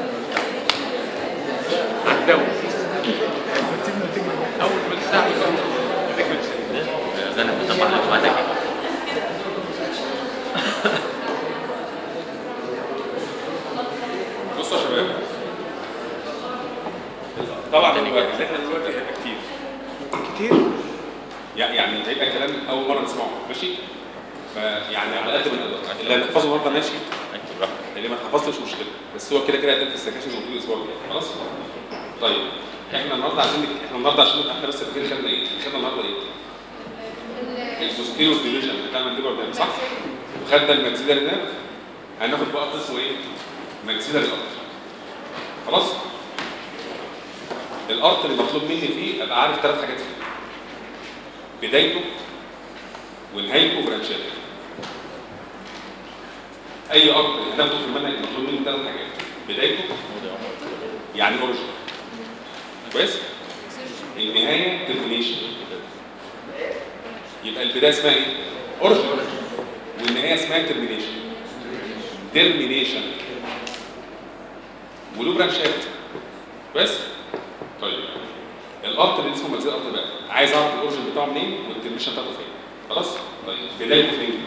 عدوا بتسيبني وتجري اول ما تستعمل بدك بتشيل أنا بتابع لك بصوا يا شباب طبعا الوقت اللي احنا دلوقتي هيبقى كتير كتير يعني يعني هيبقى كلام اول مره نسمعه ماشي فيعني على قد ما نقدر اللي هنحفظه النهارده ماشي أكتب براحتك اللي ما اتحفظش مش مشكله بس هو كده كده هيتم في السكاشن موجود الاسبوع الجاي خلاص طيب احنا النهارده عايزين نك- احنا النهارده عشان نبقى احنا بس فاكرين خدنا ايه خدنا النهارده ايه البوستيروس ديفيجن بتاع الليبر ده صح وخدنا الماكسيلاري نيرف هناخد بقى قسم ايه ماكسيلاري ارتر خلاص الارتر اللي مطلوب مني فيه ابقى عارف ثلاث حاجات فيه بدايته ونهايته برانشات اي ارتر هناخده في المنهج مطلوب منه ثلاث حاجات بدايته يعني اوريجن كويس النهايه ترمينيشن يبقى البدايه اسمها ايه اوريجن والنهايه اسمها ترمينيشن ترمينيشن وله برانشات كويس طيب الارت اللي اسمه مجزء ارت بقى عايز اعرف الاوريجن بتاعه منين والترمينيشن بتاعته فين خلاص طيب بدايته فين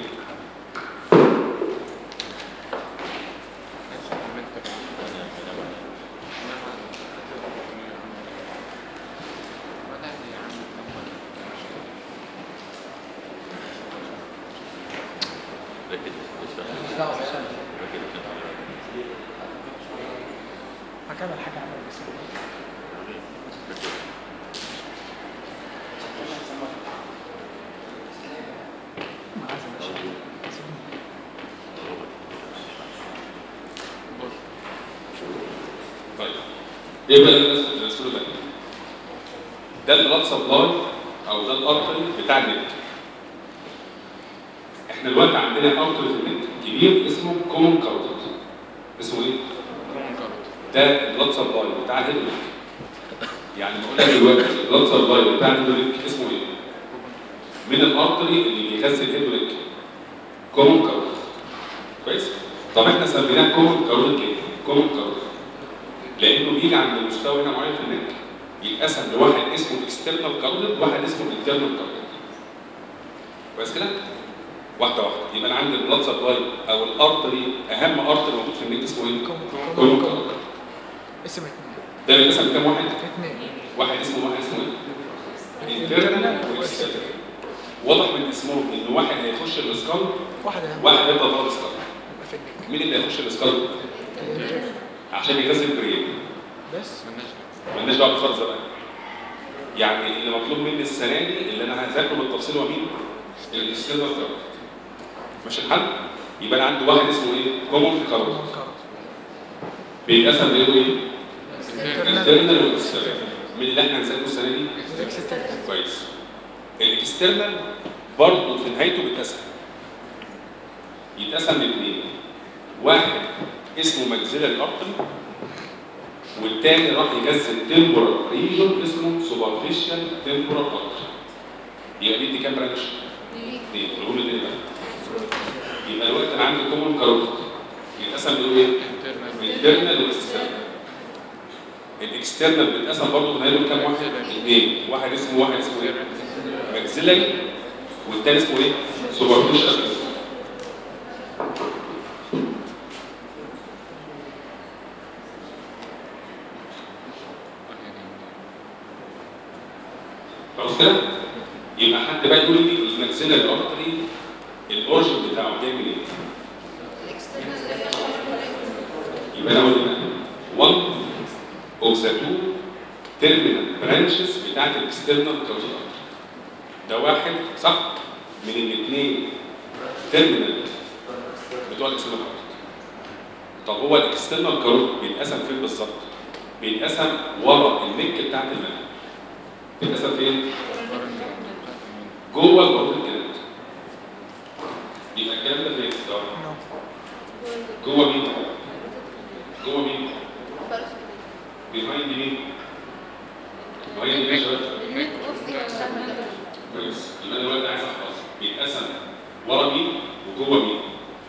ركز مش دعوه بس أنا. ركز هكمل حاجه عمل بس طيب ايه بقى اللي الناس بترسله ده؟ ده البلاد سبلاي او ده الارتري بتاع النت. احنا دلوقتي عندنا ارتري في النت كبير اسمه كومون كاروتيد. اسمه ايه؟ ده البلاد سبلاي بتاع الهيدروليك. يعني بقول لك دلوقتي البلاد سبلاي بتاع الهيدروليك اسمه ايه؟ من الارتري اللي بيغذي الهيدروليك. كومون كاروتيد. كويس؟ طب احنا سميناه كومون كاروتيد ليه؟ كومون كاروتيد. لانه بيجي عند مستوى هنا معين في النت يتقسم لواحد اسمه اكسترنال كارديد وواحد اسمه انترنال كارديد كويس كده؟ واحده واحده يبقى انا عندي البلاد سبلاي او الارتري اهم ارتري موجود في النت اسمه ايه؟ كولون كارديد اسم اتنين ده بيتقسم لكام واحد؟ اتنين واحد اسمه واحد اسمه ايه؟ انترنال واكسترنال واضح من اسمهم ان واحد هيخش الاسكال واحد اهم واحد هيبقى بره الاسكال يبقى في النك مين اللي هيخش الاسكال؟ عشان يغذي البرين بس مالناش دعوه بالخرز ده بقى يعني اللي مطلوب مني السنه دي اللي انا هذاكره بالتفصيل هو مين؟ الاستيرنال كارد ماشي الحل؟ يبقى انا عندي واحد اسمه ايه؟ كومون كارد بيتقسم لايه وايه؟ انترنال واكسترنال من اللي احنا هنذاكره السنه دي كويس الاكسترنال برضه في نهايته بيتقسم يتقسم لاثنين واحد اسمه ماكسيلاري ارتري والتاني راح يغذي التمبورال ريجون اسمه سوبرفيشال تمبورال ارتري يبقى دي كام برانش؟ اثنين نقول ايه بقى؟ يبقى دلوقتي انا عندي كومن كاروتيد يتقسم لايه؟ ايه؟ الانترنال والاكسترنال الاكسترنال بيتقسم برضه بنقول كام واحد؟ اثنين واحد اسمه واحد اسمه ايه؟ ماكسيلاري والتاني اسمه ايه؟ سوبرفيشال خلاص كده؟ يبقى حد بقى يقول لي الماكسيلاري ارتري الاورجن بتاعه جاي منين؟ يبقى انا اقول لك one of the two terminal branches بتاعت الاكسترنال كاروتيد ده واحد صح من الاثنين تيرمينال بتوع الاكسترنال كاروتيد طب هو الاكسترنال كاروتيد بيتقسم فين بالظبط؟ بيتقسم ورا النك بتاعت المنهج بيتقسم فين؟ جوه الباطن كده يبقى الكلام ده فين؟ ده جوه مين؟ جوه مين؟ بيهايند مين؟ بيهايند مين يا شباب؟ كويس يبقى انا دلوقتي عايز احفظ بيتقسم ورا مين وجوه مين؟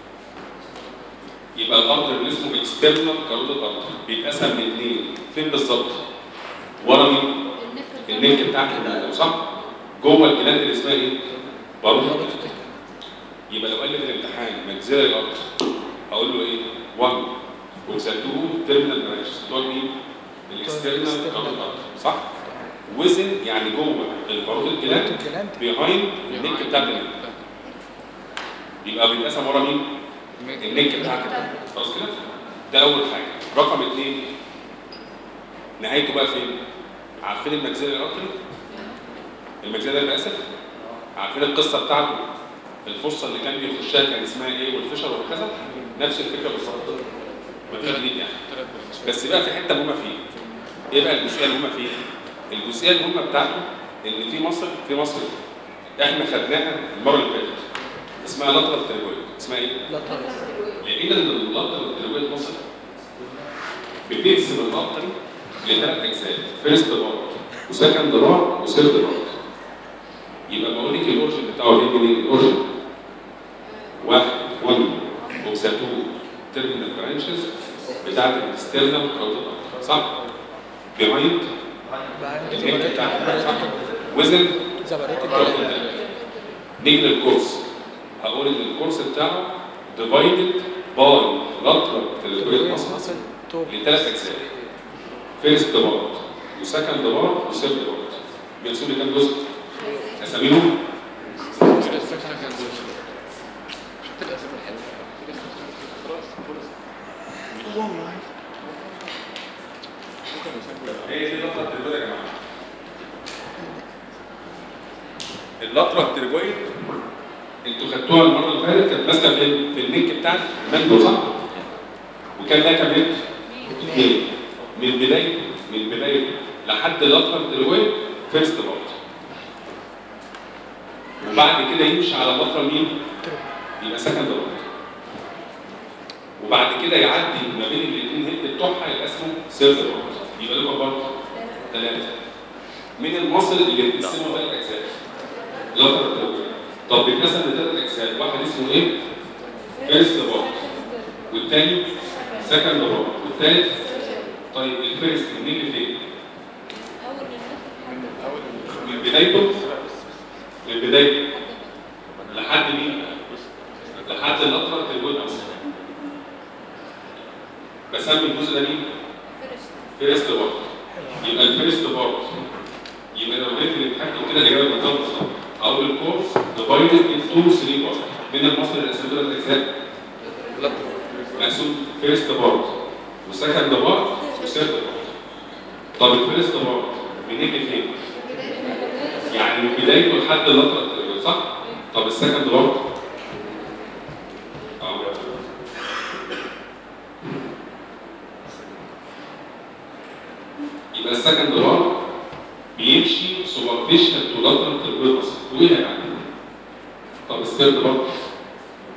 يبقى الارض اللي اسمه اكسترنال كاروتيد ارض بيتقسم لاثنين فين بالظبط؟ ورا مين؟ النك بتاعك الجلاند صح؟ جوه الجلاند اللي اسمها ايه؟ برضه يبقى لو قال لي في الامتحان ماكسيلاري ارض هقول له ايه؟ 1 وساتو تيرمينال برانشز دول مين؟ الاكسترنال كاروتيد ارض صح؟ وزن يعني جوه الباروتيد جلاند بيهايند النك بتاعت النك يبقى بيتقسم ورا مين؟ النك بتاعت النك خلاص كده؟ ده اول حاجه رقم اثنين نهايته بقى فين؟ عارفين الماكسيلاري ارتري؟ الماكسيلاري اسف عارفين القصه بتاعته الفرصه اللي كان بيخشها كان اسمها ايه والفشل وهكذا نفس الفكره بالظبط مفيش جديد يعني بس بقى في حته مهمه فيه ايه بقى الجزئيه المهمه فيه؟ الجزئيه المهمه بتاعته ان في مصر في مصر احنا خدناها المره اللي فاتت اسمها لاترال تريبويد اسمها ايه؟ لقينا ان اللاترال تريبويد مصر بتقسم الارتري لثلاث اجزاء فيرست بارت وسكند بارت وثيرد بارت يبقى بقول لك الاورجن بتاعه ايه منين؟ الاورجن واحد 1 اوف ذا تو تيرمينال برانشز بتاعت الاكسترنال كاروتيد صح؟ بيهايند النك بتاعها صح؟ وزن نيجي للكورس هقول ان الكورس بتاعه ديفايدد باي لاترال تريبويد ماسل لثلاث اجزاء فيرست بارت وسكند بارت وثيرد بارت بيقسموا لي كام جزء؟ اساميهم هي دي اللقطه التربويد يا جماعه اللقطه التربويد انتوا خدتوها المره اللي فاتت كانت ماسكه فين؟ في النك بتاع المانجو صح؟ وكان لها كام هيد؟ اثنين من بدايه من بدايه لحد اللقطه التربويد فيرست بارت وبعد كده يمشي على اللقطه مين؟ يبقى سكند بارت وبعد كده يعدي ما بين الاثنين هيد بتوعها يبقى اسمه سيرد بارت يبقى له كام بارت؟ ثلاثه من المصل اللي بتقسمه ثلاث اجزاء لاترال تربويد طب بيتقسم لثلاث اجزاء واحد اسمه ايه؟ فيرست بارت والثاني سكند بارت والثالث طيب الفيرست منين لفين؟ من بدايته من بدايته لحد مين؟ لحد اللاترال تربويد اصلا بسمي الجزء ده مين؟ فيرست بارت يبقى الفيرست بارت يبقى لو جيت الامتحان كده الاجابه بتاعتها بالظبط اقول الكورس ديفايدد انتو 3 بارت من المصدر الاساسي دول اجزاء مقسوم فيرست بارت وسكند بارت وثيرد بارت طب الفيرست بارت منين لفين؟ يعني من بدايته لحد اللقطه صح؟ طب السكند بارت اه يبقى السكند بارت بيمشي سوبرفيشال تو لاترال تربويد مصر طويله يعني طب السيرد بارت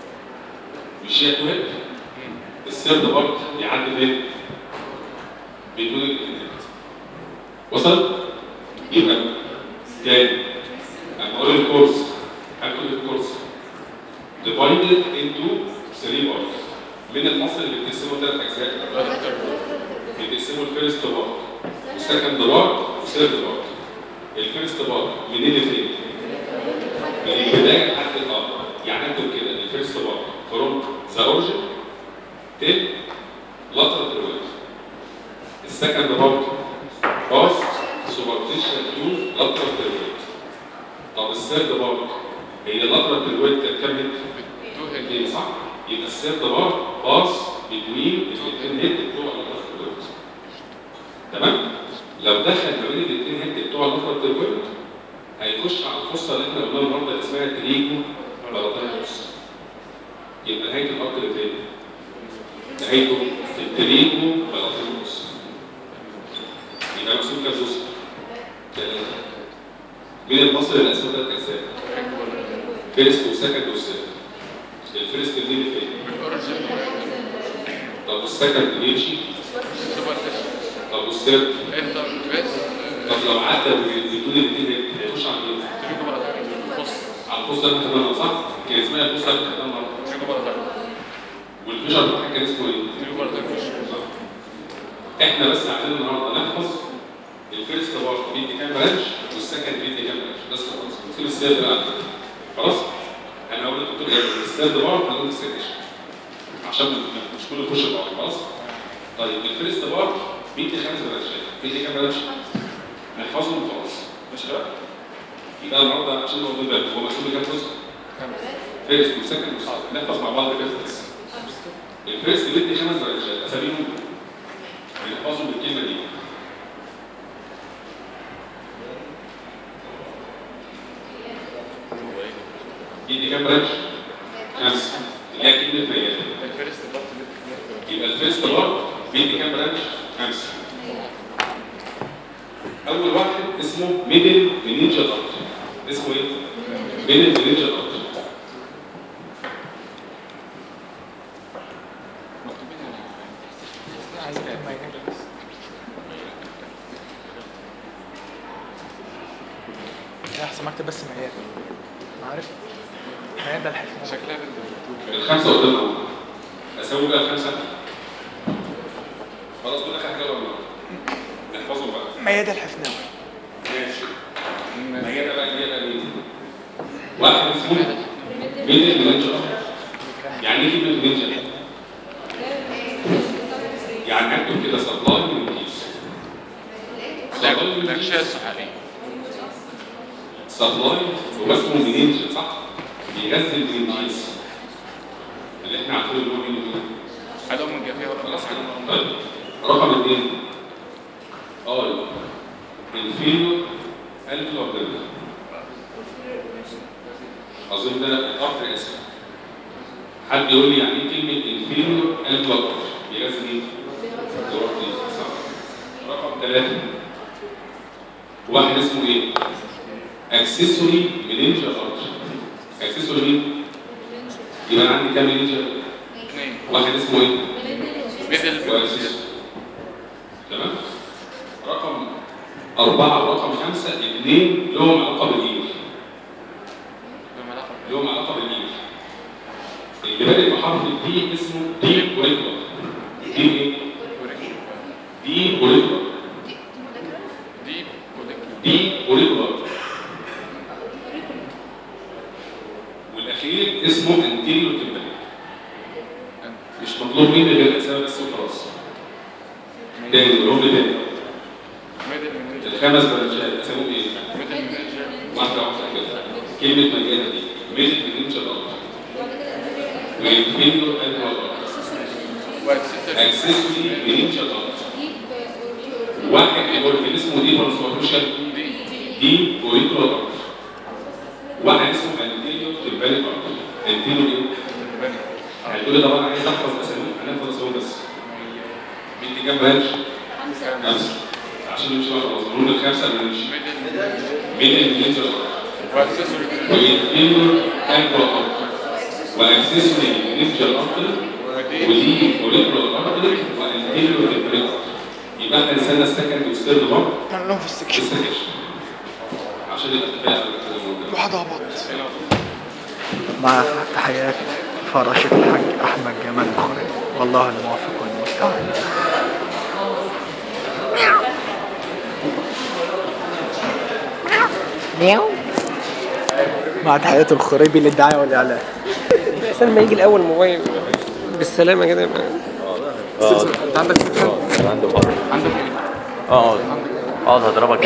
مش هي توهب السيرد بارت يعدي فين؟ بدون الانترنت وصل؟ يبقى تاني اما اقول الكورس هتقول الكورس divided into 3 parts من المصل اللي بتقسمه ثلاث اجزاء بتقسمه الفيرست بارت والسكند بارت والثيرد بارت الفيرست بارت منين لفين؟ من البدايه لحد الاخر يعني اكتب كده الفيرست بارت فروم ذا اوريجن تل lateral development السكند بارت باس سوبرفيشال تو lateral development طب الثيرد بارت هي lateral development كانت كام هيد؟ تو هيد اثنين صح؟ يبقى الثيرد بارت باس بتوين الاثنين هيد بتوع lateral development تمام؟ لو دخل ما بين الاثنين هيد بتوع lateral development هيخش على الفصة اللي احنا قلناها النهارده اللي اسمها تريجو بلاتينوس يبقى نهاية الخط اللي فين؟ نهايته في التريجو بلاتينوس يبقى مقسوم كام جزء؟ ثلاثة من المصل اللي قسمه ثلاث أجزاء فيرست وسكند وثيرد الفيرست منين لفين؟ الاوريجن طب والسكند بيمشي سوبرفيشال طب والثيرد انتر بس طب لو عدى بدون الاثنين هيخش على مين؟ تريجو بلاتاري بص على الفصة اللي احنا خدناها صح؟ كان اسمها الفصة اللي احنا خدناها النهارده تريجو بلاتاري والفيشر بتاعها كان اسمه ايه؟ تريجو بلاتاري احنا بس عايزين النهارده نحفظ الفيرست بارت بيدي كام برانش والسكند بيدي كام برانش بس خلاص نسيب السيرد بقى خلاص انا هقول للدكتور ايه السيرد بارت هنقول السكشن عشان ما- مش كله يخش في بعض خلاص طيب الفيرست بارت بيدي خمس برانشات بيدي كام برانش؟ نحفظهم وخلاص ماشي بقى يبقى النهارده عشان نقول بالك هو مسؤول بكام جزء؟ فيرست وسكند وثيرد نحفظ مع بعض الفيرست بس الفيرست بيدي خمس برانشات اساميهم بنحفظهم بالكلمه دي يدي كام برانش؟ خمسه اللي هي كلمه ميال الفيرست بارت يبقى الفيرست بارت بيدي كام برانش؟ خمسه اول واحد اسمه ميدل منينجا ارت اسمه ايه؟ ميدل منينجا ارت عايز الميادة بس يا احسن ما اكتب بس ميادة عارف ميادة الحفنة شكلها الخمسه قدام اول اسوي بقى الخمسه خلاص دول اخر حاجه ولا نحفظهم بقى ميادة الحفناوي ماشي ما هي ده بقى اللي هي بقى مين؟ واحد اسمه ميدل منينجا ارت يعني ايه كلمه منينجا؟ يعني هكتب كده سبلاي من كيس ده الأغشية الصحية سبلاي هو اسمه منينجا صح؟ بيغذي المنينجيز اللي احنا عارفينه اللي هو مين ومين حاجة من جافية ولا خلاص حاجة طيب رقم اثنين اي الفيلو الفلو اظن ده الارض اسم حد يقول لي يعني ايه كلمه الفيلو الفلو بيغذي مين؟ دلوقتي صح رقم ثلاثة واحد اسمه ايه؟ اكسسوري منينجا ارت اكسسوري مين؟ يبقى أنا عندي كام منينجا؟ اثنين واحد اسمه ايه؟ ميدل كويس تمام رقم أربعة ورقم خمسة اثنين لهم علاقة بالإيد بملاحظة لهم علاقة بالإيد اللي بادئ بحرف الدي اسمه دي أوريكولا دي إيه؟ دي أوريكولا دي ودك دي أوريكولا والأخير اسمه أنتيريور تمبريك مش مطلوب مني غير الأسامي بس وخلاص تاني قولهم لي تاني ميدل من الخمس برانشات اساميهم ايه؟ ميدل من واحدة واحدة كده كلمة مجانة دي ميدل منينجا الأرض والفيلو أنواع الأرض واكسسوري اكسسوري منينجا الأرض واحد أوركل اسمه دي بارسوفيشال دي دي أوريكولا الأرض واحد اسمه أنتيريو تمباني الأرض أنتيريو إيه؟ بني هتقول لي طبعا عايز أحفظ أساميهم هنحفظ أساميهم بس مين كام برانش؟ خمسة عشان نمشي بقى خلاص نقول الخمسة اللي نمشي ميدل ميدل منينجا الأرض واكسسوري والفيلو أنواع الأرض واكسسوري منينجا الأرض ودي ودي موليكولار ارتري وانتيريور تمبريتشر يبقى احنا نستنى السكند والثيرد برضه نعمل لهم في في السكشن السكشن عشان يبقى كفايه على كده الموضوع. الواحد هبط مع تحيات فراشة الحاج أحمد جمال بخاري والله الموفق والمستعان مع تحيات الخريبي للدعاية والإعلان عشان ما يجي الاول موبايل بالسلامه كده يبقى انت عندك سكشن عنده عندك ايه؟ اه اه هضربك